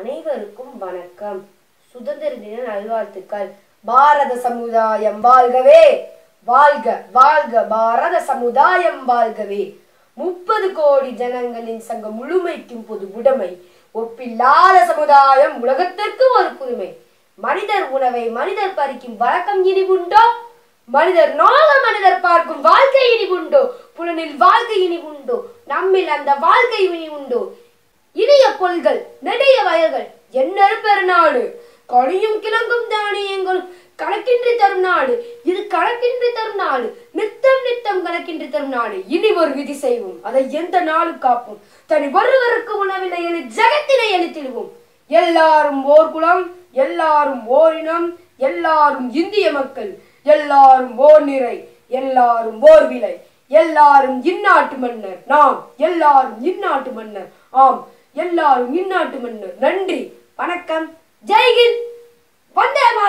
அனைவருக்கும் வணக்கம் சுதந்திர தின நல்வாழ்த்துக்கள் பாரத சமுதாயம் வாழ்கவே வாழ்க வாழ்க பாரத சமுதாயம் வாழ்கவே முப்பது கோடி ஜனங்களின் சங்க முழுமைக்கும் பொது உடைமை ஒப்பில்லாத சமுதாயம் உலகத்திற்கு ஒரு புதுமை மனிதர் உணவை மனிதர் பறிக்கும் வழக்கம் இனி உண்டோ மனிதர் நோக மனிதர் பார்க்கும் வாழ்க்கை இனி உண்டோ புலனில் வாழ்க்கை இனி உண்டோ நம்மில் அந்த வாழ்க்கை இனி உண்டோ இனிய பொல்கள் நெடிய வயல்கள் என்னரு பெருநாடு கனியும் கிழங்கும் தானியங்களும் கணக்கின்றி தரும் நாடு இது கணக்கின்றி தரும் நாடு நித்தம் நித்தம் கணக்கின்றி தரும் நாடு இனி ஒரு விதி செய்வோம் அதை எந்த நாளும் காப்போம் தனி ஒருவருக்கு உணவினை எழு ஜகத்தினை எழுத்திடுவோம் எல்லாரும் ஓர் குலம் எல்லாரும் ஓரினம் எல்லாரும் இந்திய மக்கள் எல்லாரும் ஓர் நிறை எல்லாரும் ஓர் விலை எல்லாரும் இந்நாட்டு மன்னர் நாம் எல்லாரும் இந்நாட்டு மன்னர் ஆம் எல்லாரும் இந்நாட்டு மன்னர் நன்றி வணக்கம் ஜெய்ஹிந்த் வந்தே